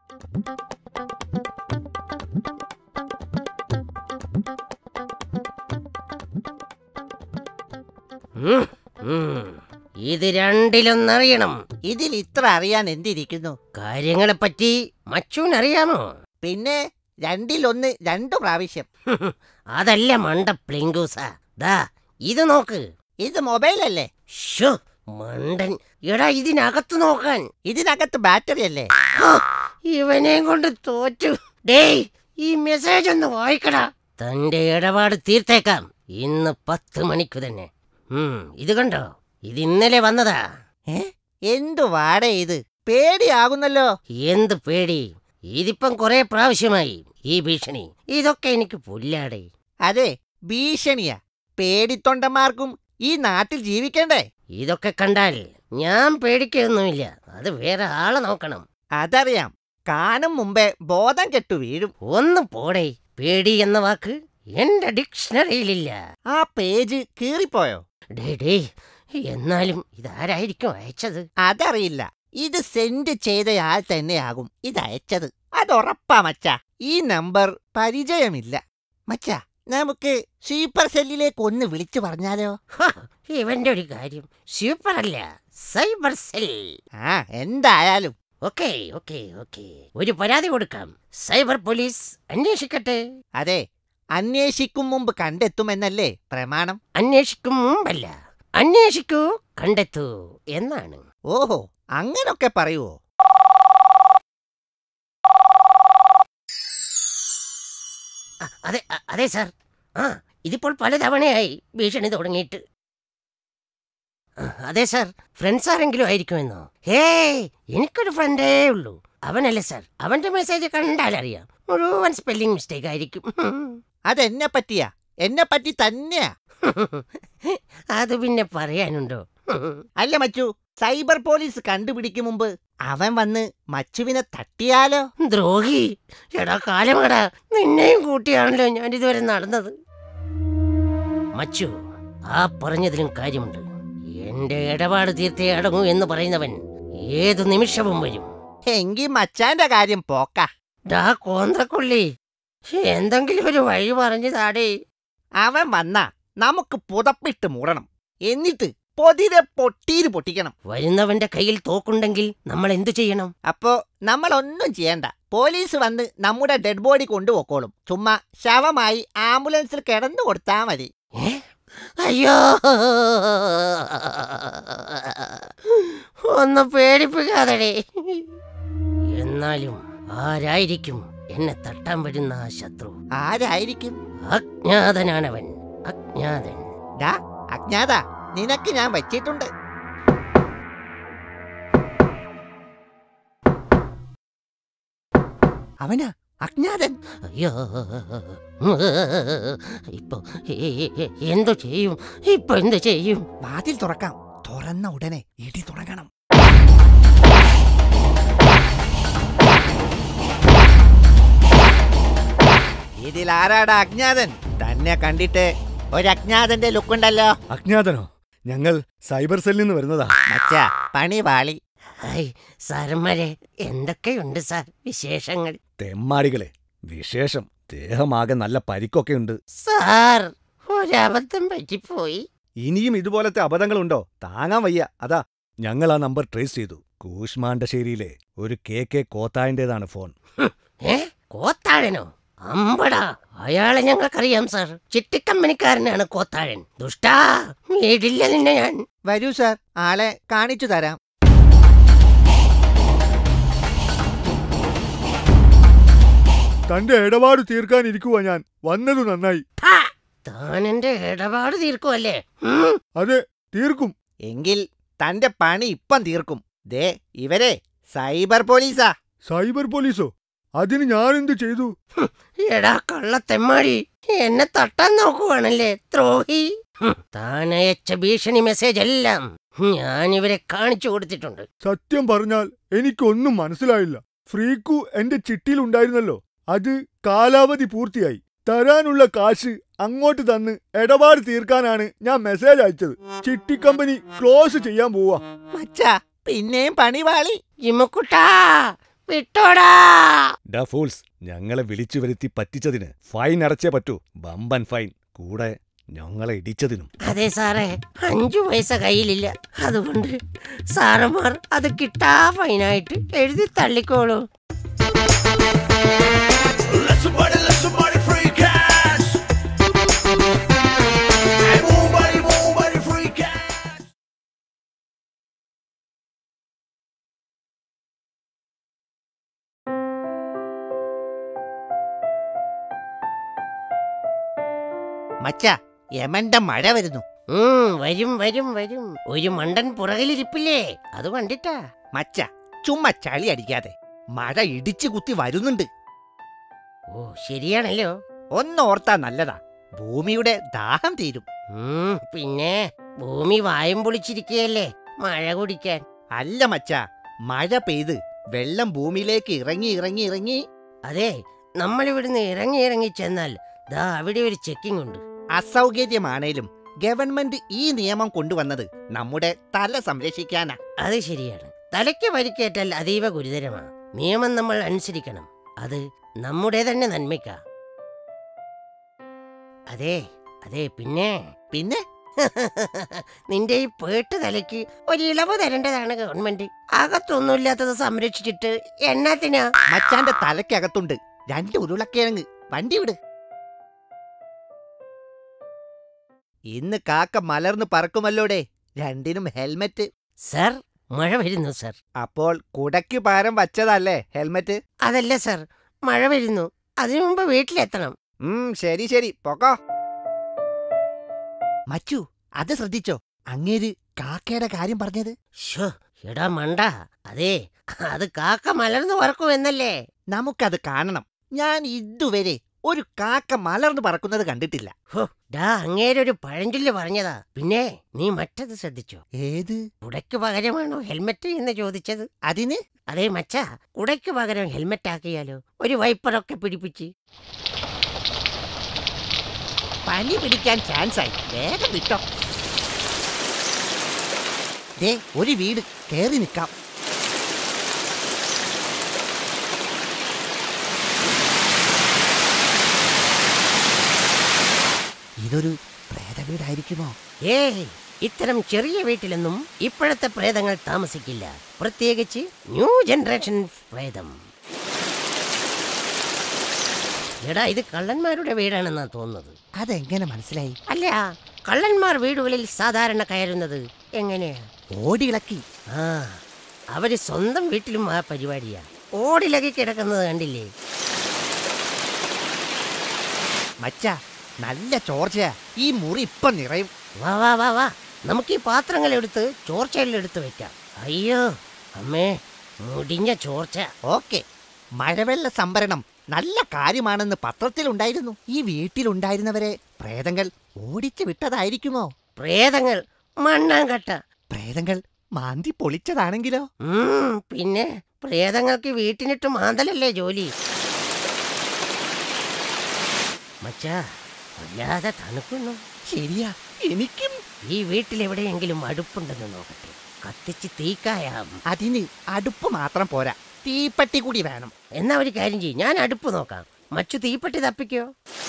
ഉം, ഉം. ഇത് രണ്ടിലൊന്നറിയണം ഇതിൽ ഇത്ര അറിയാൻ എന്തിരിക്കുന്നു കാര്യങ്ങളെപ്പറ്റി മച്ചൂനറിയാമോ പിന്നെ രണ്ടിലൊന്ന് രണ്ടു പ്രാവശ്യം അതല്ല മണ്ട പ്ലിങ്കൂസ ദാ ഇത് നോക്ക് ഇത് മൊബൈലല്ലേ ഷോ മണ്ടൻ എടാ ഇതിനകത്ത് നോക്കാൻ ഇതിനകത്ത് ബാറ്ററി അല്ലേ ഹോ, ഇവനെയും കൊണ്ട് തോറ്റു ഡേയ് ഈ മെസ്സേജ് ഒന്ന് വായിക്കടാ തന്റെ ഇടപാട് തീർത്തേക്കാം ഇന്ന് പത്ത് മണിക്ക് തന്നെ ഉം, ഇത് കണ്ടോ ഇത് ഇന്നലെ വന്നതാ ഏ എന്തു വാടേ ഇത് പേടിയാകുന്നല്ലോ എന്ത് പേടി ഇതിപ്പം കുറെ പ്രാവശ്യമായി ഈ ഭീഷണി ഇതൊക്കെ എനിക്ക് പുല്ലാടേ അതെ ഭീഷണിയാ പേടിത്തൊണ്ടന്മാർക്കും ഈ നാട്ടിൽ ജീവിക്കണ്ടേ ഇതൊക്കെ കണ്ടാൽ ഞാൻ പേടിക്കൊന്നുമില്ല അത് വേറെ ആളെ നോക്കണം അതറിയാം കാണും മുമ്പേ ബോധം കെട്ടു വീഴും ഒന്ന് പോടേ പേടി എന്ന വാക്ക് എന്റെ ഡിക്ഷണറിയിലില്ല ആ പേജ് കീറിപ്പോയോ ഡേ ഡേ എന്നാലും ഇതാരായിരിക്കും അയച്ചത് അതറിയില്ല ഇത് സെൻഡ് ചെയ്തയാൾ തന്നെയാകും ഇത് അയച്ചത് അതുറപ്പാ മച്ച ഈ നമ്പർ പരിചയമില്ല മച്ച നമുക്ക് സൂപ്പർ സെല്ലിലേക്ക് ഒന്ന് വിളിച്ചു പറഞ്ഞാലോ ഹ, ഇവന്റെ ഒരു കാര്യം സൂപ്പർ അല്ല സൈബർ സെൽ ആ എന്തായാലും ഓക്കെ ഓക്കെ ഓക്കെ ഒരു പരാതി കൊടുക്കാം സൈബർ പോലീസ് അന്വേഷിക്കട്ടെ അതെ അന്വേഷിക്കും മുമ്പ് കണ്ടെത്തുമെന്നല്ലേ പ്രമാണം അന്വേഷിക്കും മുമ്പല്ല അന്വേഷിക്കൂ കണ്ടെത്തൂ എന്നാണ് ഓഹോ അങ്ങനൊക്കെ പറയുവോ അ, അതെ അ, അതെ സാർ ആ ഇതിപ്പോൾ പലതവണയായി ഭീഷണി തുടങ്ങിയിട്ട് ആ, അതെ സാർ ഫ്രണ്ട്സ് ആരെങ്കിലും ആയിരിക്കുമെന്നോ ഹേയ് എനിക്കൊരു ഫ്രണ്ടേ ഉള്ളൂ അവനല്ലേ സാർ അവന്റെ മെസ്സേജ് കണ്ടാലറിയാം മുഴുവൻ സ്പെല്ലിംഗ് മിസ്റ്റേക്ക് ആയിരിക്കും അതെന്നെ പറ്റിയാ എന്നെ പറ്റി തന്നെയാ അത് പിന്നെ പറയാനുണ്ടോ അല്ല മച്ചു സൈബർ പോലീസ് കണ്ടുപിടിക്കും മുമ്പ് അവൻ വന്ന് മച്ചുവിനെ തട്ടിയാലോ ദ്രോഹി എടാ കാലമടാ നിന്നെയും കൂട്ടിയാണല്ലോ ഞാൻ ഇതുവരെ നടന്നത് മച്ചു ആ പറഞ്ഞതിലും കാര്യമുണ്ട് എന്റെ ഇടപാട് തീർത്തേ അടങ്ങൂ എന്ന് പറയുന്നവൻ ഏതു നിമിഷവും വരും എങ്കി മച്ചാന്റെ കാര്യം പോക്ക ഡാ കോന്ത്രക്കൊള്ളി എന്തെങ്കിലും ഒരു വഴി പറഞ്ഞു താടേ അവൻ വന്നാ നമുക്ക് പുതപ്പിട്ട് മൂടണം എന്നിട്ട് പൊതിരെ പൊട്ടീര് പൊട്ടിക്കണം വരുന്നവന്റെ കയ്യിൽ തോക്കുണ്ടെങ്കിൽ നമ്മൾ എന്തു ചെയ്യണം അപ്പോ നമ്മൾ ഒന്നും ചെയ്യണ്ട പോലീസ് വന്ന് നമ്മുടെ ഡെഡ് ബോഡി കൊണ്ടുപോക്കോളും ചുമ്മാ ശവമായി ആംബുലൻസിൽ കിടന്നു കൊടുത്താ മതി ഏ? അയ്യോ ഒന്ന് പേടിപ്പിക്കാതടേ എന്നാലും ആരായിരിക്കും എന്നെ തട്ടാൻ വരുന്ന ആ ശത്രു ആരായിരിക്കും അജ്ഞാതനാണവൻ അജ്ഞാതൻ ഡാ അജ്ഞാത നിനക്ക് ഞാൻ വച്ചിട്ടുണ്ട് അവനാ അജ്ഞാതൻ അയ്യോ ഇപ്പൊ എ- എ- എന്തു ചെയ്യും ഇപ്പൊ എന്തു ചെയ്യും വാതിൽ തുറക്കാം തുറന്ന ഉടനെ ഇടി തുടങ്ങണം ഇതിലാരാടാ അജ്ഞാതൻ തന്നെ കണ്ടിട്ട് ഒരു അജ്ഞാതന്റെ ലുക്കുണ്ടല്ലോ അജ്ഞാതനോ ഞങ്ങൾ സൈബർ സെല്ലിൽ നിന്ന് വരുന്നതാ മച്ച പണി പാളി ഹായ് സാറന്മാരെ എന്തൊക്കെയുണ്ട് സാർ വിശേഷങ്ങൾ തെമ്മാടികളെ വിശേഷം ദേഹമാകെ നല്ല പരിക്കൊക്കെ ഉണ്ട് സാർ ഒരബദ്ധം പറ്റിപ്പോയി ഇനിയും ഇതുപോലത്തെ അബദ്ധങ്ങളുണ്ടോ താങ്ങാൻ വയ്യ അതാ ഞങ്ങൾ ആ നമ്പർ ട്രേസ് ചെയ്തു കൂഷ്മാണ്ടശ്ശേരിയിലെ ഒരു കെ കെ കോത്തായന്റേതാണ് ഫോൺ ഏ കോത്താഴനോ അമ്പടാ അയാളെ ഞങ്ങൾക്കറിയാം സാർ ചിട്ടിക്കമ്പനിക്കാരനാണ് കോത്താഴൻ ദുഷ്ടാ വീടില്ല നിന്നെ ഞാൻ വരൂ സാർ ആളെ കാണിച്ചു തരാം തന്റെ ഇടപാട് തീർക്കാനിരിക്കുവാ ഞാൻ വന്നത് നന്നായി ഹാ! താൻ എന്റെ ഇടപാട് തീർക്കുമല്ലേ ഉം. അതെ തീർക്കും എങ്കിൽ തന്റെ പണി ഇപ്പം തീർക്കും ദേ ഇവരെ സൈബർ പോലീസാ സൈബർ പോലീസോ അതിന് ഞാനെന്ത് ചെയ്തു എടാ കള്ളത്തെമ്മാടി എന്നെ തട്ടാൻ നോക്കുവാണല്ലേ ദ്രോഹി ഹും, താൻ അയച്ച ഭീഷണി മെസ്സേജ് എല്ലാം ഞാൻ ഇവരെ കാണിച്ചു കൊടുത്തിട്ടുണ്ട് സത്യം പറഞ്ഞാൽ എനിക്കൊന്നും മനസ്സിലായില്ല ഫ്രീക്കു എന്റെ ചിട്ടിയിലുണ്ടായിരുന്നല്ലോ അത് കാലാവധി പൂർത്തിയായി തരാനുള്ള കാശ് അങ്ങോട്ട് തന്ന് ഇടപാട് തീർക്കാനാണ് ഞാൻ മെസ്സേജ് അയച്ചത് ചിട്ടി കമ്പനി ക്ലോസ് ചെയ്യാൻ പോവാ മച്ച പിന്നെയും പണി പാളി ജിമ്മക്കുട്ടാ വിട്ടോടാ ഡാ ഫൂൾസ് ഞങ്ങളെ വിളിച്ചു വരുത്തി പറ്റിച്ചതിന് ഫൈൻ അടച്ചേ പറ്റൂ ബമ്പൻ ഫൈൻ കൂടെ ഞങ്ങളെ ഇടിച്ചതിനും അതെ സാറേ അഞ്ചു പൈസ കയ്യിലില്ല അതുകൊണ്ട് സാറന്മാർ അത് കിട്ടാ ഫൈനായിട്ട് എഴുതി തള്ളിക്കോളൂ Let somebody, let somebody free cash. Hey, move, buddy, move, buddy, free cash. മച്ച യമന്റെ മഴ വരുന്നു ഉം, വരും വരും വരും ഒരു മണ്ടൻ പുറകിലിരിപ്പില്ലേ അത് കണ്ടിട്ടാ മച്ച ചുമ്മാ ചളി അടിക്കാതെ മഴ ഇടിച്ചു കുത്തി വരുന്നുണ്ട് ഓ ശരിയാണല്ലോ ഒന്നോർത്താ നല്ലതാ ഭൂമിയുടെ ദാഹം തീരും ഉം, പിന്നെ ഭൂമി വായും പൊളിച്ചിരിക്കുകയല്ലേ മഴ കുടിക്കാൻ അല്ല മച്ച മഴ പെയ്ത് വെള്ളം ഭൂമിയിലേക്ക് ഇറങ്ങി ഇറങ്ങി ഇറങ്ങി അതെ നമ്മൾ ഇവിടുന്ന് ഇറങ്ങി ഇറങ്ങി ചെന്നാൽ ദാ അവിടെ ഒരു ചെക്കിംഗ് ഉണ്ട് അസൗകര്യമാണേലും ഗവൺമെന്റ് ഈ നിയമം കൊണ്ടുവന്നത് നമ്മുടെ തല സംരക്ഷിക്കാനാ അത് ശരിയാണ് തലയ്ക്ക് പരിക്കേറ്റാൽ അതീവ ഗുരുതരമാണ് നിയമം നമ്മൾ അനുസരിക്കണം അത് നമ്മുടെ തന്നെ നന്മയ്ക്കാ അതെ അതെ പിന്നെ പിന്നെ നിന്റെ ഈ പേട്ട് തലയ്ക്ക് ഒരു ഇളവ് തരേണ്ടതാണ് ഗവൺമെന്റ് അകത്തൊന്നുമില്ലാത്തത് സംരക്ഷിച്ചിട്ട് എന്നാത്തിനാ മച്ചാന്റെ തലയ്ക്കകത്തുണ്ട് രണ്ട് ഉരുളക്കിഴങ്ങ് വണ്ടി വിട് ഇന്ന് കാക്ക മലർന്ന് പറക്കുമല്ലോടെ രണ്ടിനും ഹെൽമെറ്റ് സർ മഴ വരുന്നു സർ അപ്പോൾ കുടയ്ക്ക് പാരം വച്ചതല്ലേ ഹെൽമെറ്റ് അതല്ല സർ മഴ വരുന്നു അതിനു മുമ്പ് വീട്ടിലെത്തണം ഉം ശരി ശരി പൊക്കോ മച്ചു അത് ശ്രദ്ധിച്ചോ അങ്ങേര് കാക്കയുടെ കാര്യം പറഞ്ഞത് ഷോ എടാ മണ്ട അതെ അത് കാക്ക മലർന്നു പറക്കുമെന്നല്ലേ നമുക്കത് കാണണം ഞാൻ ഇതുവരെ ഒരു കാക്ക മലർന്ന് പറക്കുന്നത് കണ്ടിട്ടില്ല ഹോ ഡാ അങ്ങേരൊരു പഴഞ്ചൊല്ല് പറഞ്ഞതാ പിന്നെ നീ മറ്റത് ശ്രദ്ധിച്ചോ ഏത് കുടയ്ക്ക് പകരമാണോ ഹെൽമെറ്റ് എന്ന് ചോദിച്ചത് അതിന് അതേ മച്ചാ കുടയ്ക്ക് പകരം ഹെൽമെറ്റ് ആക്കിയാലോ ഒരു വൈപ്പറൊക്കെ പിടിപ്പിച്ച് പനി പിടിക്കാൻ ചാൻസ് ആയി വേഗം വിട്ടോ ദേ ഒരു വീട് കേറി നിക്കാം ഇതൊരു പ്രേത വീടായിരിക്കുമോ ഏയ് ഇത്തരം ചെറിയ വീട്ടിലൊന്നും ഇപ്പോഴത്തെ പ്രേതങ്ങൾ താമസിക്കില്ല പ്രത്യേകിച്ച് ന്യൂ ജനറേഷൻ പ്രേതം എടാ ഇത് കള്ളന്മാരുടെ വീടാണെന്നാ തോന്നുന്നത് അതെങ്ങനെ മനസ്സിലായി അല്ല കള്ളന്മാർ വീടുകളിൽ സാധാരണ കയറുന്നത് എങ്ങനെയാ ഓടിയിളക്കി ആ അവര് സ്വന്തം വീട്ടിലും ആ പരിപാടിയാ ഓടിലകി കിടക്കുന്നത് കണ്ടില്ലേ മച്ച നല്ല ചോർച്ചയാ ഈ മുറി ഇപ്പം നിറയും വാ വാ വാ വാ നമുക്ക് ഈ പാത്രങ്ങൾ എടുത്ത് ചോർച്ചയിൽ എടുത്ത് വെക്കാം അയ്യോ അമ്മേ മുടിഞ്ഞ ചോർച്ച ഓക്കെ മഴവെള്ള സംഭരണം നല്ല കാര്യമാണെന്ന് പത്രത്തിലുണ്ടായിരുന്നു ഈ വീട്ടിലുണ്ടായിരുന്നവരെ പ്രേതങ്ങൾ ഓടിച്ചു വിട്ടതായിരിക്കുമോ പ്രേതങ്ങൾ മണ്ണാങ്കട്ട പ്രേതങ്ങൾ മാന്തി പൊളിച്ചതാണെങ്കിലോ ഉം, പിന്നെ പ്രേതങ്ങൾക്ക് വീട്ടിനിട്ട് മാന്തലല്ലേ ജോലി മച്ചാ വല്ലാതെ തണുക്കുന്നു ശരിയാ എനിക്കും ഈ വീട്ടിലെവിടെയെങ്കിലും അടുപ്പുണ്ടെന്ന് നോക്കട്ടെ കത്തിച്ച് തീക്കായാം അതിന് അടുപ്പ് മാത്രം പോരാ തീപ്പെട്ടി കൂടി വേണം എന്നാ ഒരു കാര്യം ചെയ്യും ഞാൻ അടുപ്പ് നോക്കാം മച്ചു തീപ്പെട്ടി തപ്പിക്കോ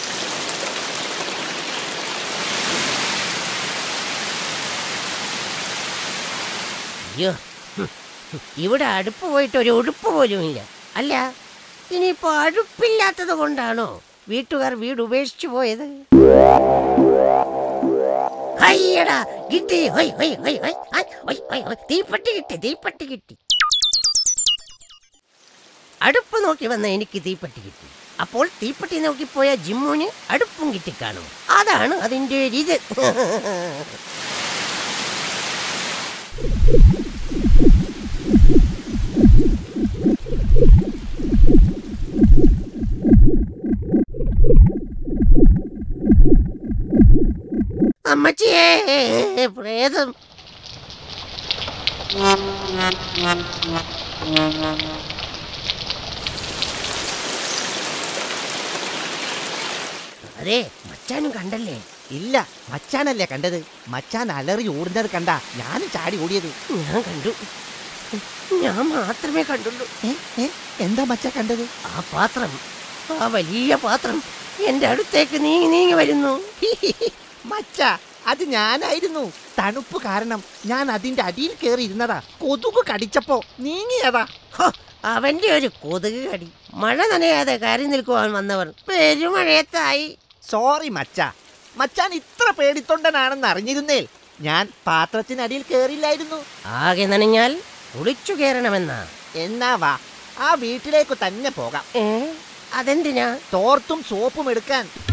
അയ്യോ ഹും, ഹും, ഇവിടെ അടുപ്പ് പോയിട്ട് ഒരു ഉടുപ്പ് പോലും ഇല്ല അല്ല ഇനിയിപ്പോ അടുപ്പില്ലാത്തത് കൊണ്ടാണോ വീട്ടുകാർ വീട് ഉപേക്ഷിച്ചു പോയത് ഹയ്യടാ കിട്ടി ഹൊയ് ഹൊയ് ഹൊയ് ഹൊയ് ഹയ്, ഹൊയ് ഹൊയ് ഹൊയ്. തീപ്പെട്ടി കിട്ടി തീപ്പെട്ടി കിട്ടി അടുപ്പ് നോക്കി വന്ന എനിക്ക് തീപ്പെട്ടി കിട്ടി അപ്പോൾ തീപ്പെട്ടി നോക്കി പോയ ജിമ്മുന് അടുപ്പും കിട്ടിക്കാണും അതാണ് അതിന്റെ ഒരു ഇത് അമ്മച്ചിയേ പ്രേതം അതെ മച്ചാനും കണ്ടല്ലേ ഇല്ല മച്ചാനല്ലേ കണ്ടത് മച്ചാൻ അലറി ഓടുന്നത് കണ്ട ഞാനും ചാടി ഓടിയത് ഞാൻ കണ്ടു ഞാൻ മാത്രമേ കണ്ടുള്ളൂ ഏ, ഏ, എന്താ മച്ച കണ്ടത് ആ പാത്രം ആ വലിയ പാത്രം എന്റെ അടുത്തേക്ക് നീങ്ങി നീങ്ങി വരുന്നു മച്ച അത് ഞാനായിരുന്നു തണുപ്പ് കാരണം ഞാൻ അതിന്റെ അടിയിൽ കയറി ഇരുന്നതാ കൊതുക് കടിച്ചപ്പോ നീങ്ങിയതാ ഹോ, അവന്റെ ഒരു കൊതുക് കടി മഴ നനയാതെ കയറി നിൽക്കുവാൻ വന്നവർ പെരുമഴയത്തായി സോറി മച്ച മച്ചാൻ ഇത്ര പേടിത്തൊണ്ടനാണെന്ന് അറിഞ്ഞിരുന്നേൽ ഞാൻ പാത്രത്തിനടിയിൽ കയറില്ലായിരുന്നു ആകെ നനഞ്ഞാൽ കുളിച്ചു കയറണമെന്നാ എന്നാ വാ ആ വീട്ടിലേക്ക് തന്നെ പോകാം ഏ അതെന്തിനാ തോർത്തും സോപ്പും എടുക്കാൻ